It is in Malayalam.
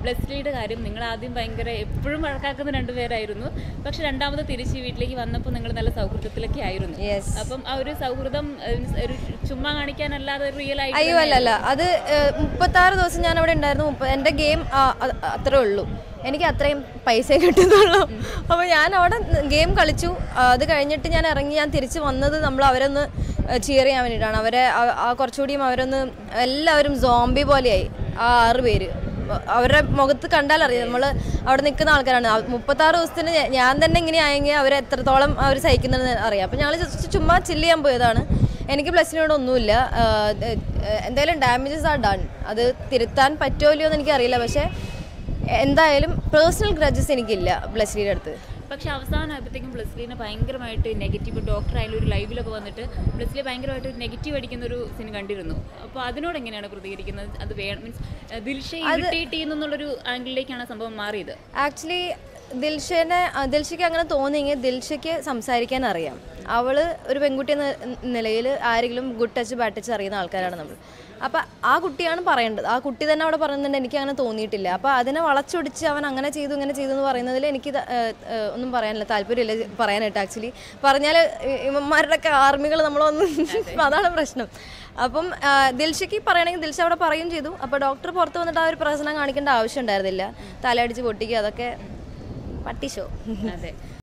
ബ്ലെസ്ലിയുടെ കാര്യം നിങ്ങൾ ആദ്യം ഭയങ്കര എപ്പോഴും വഴക്കാക്കുന്ന രണ്ടുപേരായിരുന്നു പക്ഷെ രണ്ടാമത് തിരിച്ച് വീട്ടിലേക്ക് വന്നപ്പോൾ നിങ്ങൾ നല്ല സൗഹൃദത്തിലൊക്കെ ആയിരുന്നു യെസ് അപ്പം ആ ഒരു സൗഹൃദം ഏഹ്, ഒരു ചുമ്മാ കാണിക്കാനല്ലാതെ റിയൽ ആയിട്ട് അയ്യോ അല്ല അല്ല അത് മുപ്പത്തി ആറ് ദിവസം ഞാൻ അവിടെ ഉണ്ടായിരുന്നു മുപ്പ- എൻ്റെ ഗെയിം അത്രേ ഉള്ളൂ എനിക്ക് അത്രയും പൈസ കിട്ടുന്നുള്ളൂ അപ്പോൾ ഞാൻ അവിടെ ഗെയിം കളിച്ചു ആ, അത് കഴിഞ്ഞിട്ട് ഞാൻ ഇറങ്ങി ഞാൻ തിരിച്ച് വന്നത് നമ്മൾ അവരൊന്ന് ചിയർ ചെയ്യാൻ വേണ്ടിയിട്ടാണ് അവരെ ആ- ആ കുറച്ചുകൂടിയും അവരൊന്ന് എല്ലാവരും സോംബി പോലെയായി ആ ആറ് പേര് അവരുടെ മുഖത്ത് കണ്ടാൽ അറിയാം നമ്മൾ അവിടെ നിൽക്കുന്ന ആൾക്കാരാണ് ആ മുപ്പത്താറ് ദിവസത്തിന് ഞാ- ഞാൻ തന്നെ ഇങ്ങനെ ആയെങ്കിൽ അവർ എത്രത്തോളം അവർ സഹിക്കുന്നതെന്ന് അറിയാം അപ്പം ഞങ്ങൾ ജസ്റ്റ് ചുമ്മാ ചില്ല് ചെയ്യാൻ പോയതാണ് എനിക്ക് പ്ലസിനോട് ഒന്നുമില്ല ആഹ് ഏഹ് ഏഹ് എന്തായാലും ഡാമേജസ് ആർ ഡൺ അത് തിരുത്താൻ പറ്റുമോ ഇല്ലയോ എന്ന് എനിക്കറിയില്ല പക്ഷേ എന്തായാലും പേഴ്സണൽ ഗ്രജസ് എനിക്കില്ല ബ്ലസ്ലിയുടെ അടുത്ത് പക്ഷെ അവസാനമായപ്പോഴത്തേക്കും ബ്ലസ്ലിനെ ഭയങ്കരമായിട്ട് നെഗറ്റീവ് ഡോക്ടർ ആയാലും ഒരു ലൈവിലൊക്കെ വന്നിട്ട് ബ്ലസ്ലിയെ ഭയങ്കരമായിട്ട് നെഗറ്റീവ് അടിക്കുന്ന ഒരു സീൻ കണ്ടിരുന്നു അപ്പോൾ അതിനോട് എങ്ങനെയാണ് പ്രതികരിക്കുന്നത് അത് വേണം മീൻസ് ദിൽഷ ഇറിറ്റേറ്റ് ചെയ്യുന്നു എന്നുള്ളൊരു ആംഗിളിലേക്കാണ് ആ സംഭവം മാറിയത് ആക്ച്വലി ദിൽഷനെ ദിൽഷയ്ക്ക് അങ്ങനെ തോന്നിയെങ്കിൽ ദിൽഷയ്ക്ക് സംസാരിക്കാൻ അറിയാം അവള് ഒരു പെൺകുട്ടി എന്ന നിലയിൽ ആരെങ്കിലും ഗുഡ് ടച്ച് ബാഡ് ടച്ച് അറിയുന്ന ആൾക്കാരാണ് നമ്മൾ അപ്പം ആ കുട്ടിയാണ് പറയേണ്ടത് ആ കുട്ടി തന്നെ അവിടെ പറയുന്നുണ്ട് എനിക്ക് അങ്ങനെ തോന്നിയിട്ടില്ല അപ്പോൾ അതിനെ വളച്ചൊടിച്ച് അവൻ അങ്ങനെ ചെയ്തു ഇങ്ങനെ ചെയ്തു എന്ന് പറയുന്നതിൽ എനിക്ക് ത- ഏഹ് ഏഹ് ഒന്നും പറയാനില്ല താല്പര്യമില്ല പറയാനായിട്ട് ആക്ച്വലി പറഞ്ഞാൽ ഇവന്മാരുടെയൊക്കെ ആർമികൾ നമ്മളൊന്നും അതാണ് പ്രശ്നം അപ്പം ആ, ദിൽഷയ്ക്ക് പറയണമെങ്കിൽ ദിൽഷ അവിടെ പറയുകയും ചെയ്തു അപ്പോൾ ഡോക്ടർ പുറത്ത് വന്നിട്ട് ആ ഒരു പ്രശ്നം കാണിക്കേണ്ട ആവശ്യം ഉണ്ടായിരുന്നില്ല തലയടിച്ച് പൊട്ടിക്കുക അതൊക്കെ പട്ടി ഷോ അതെ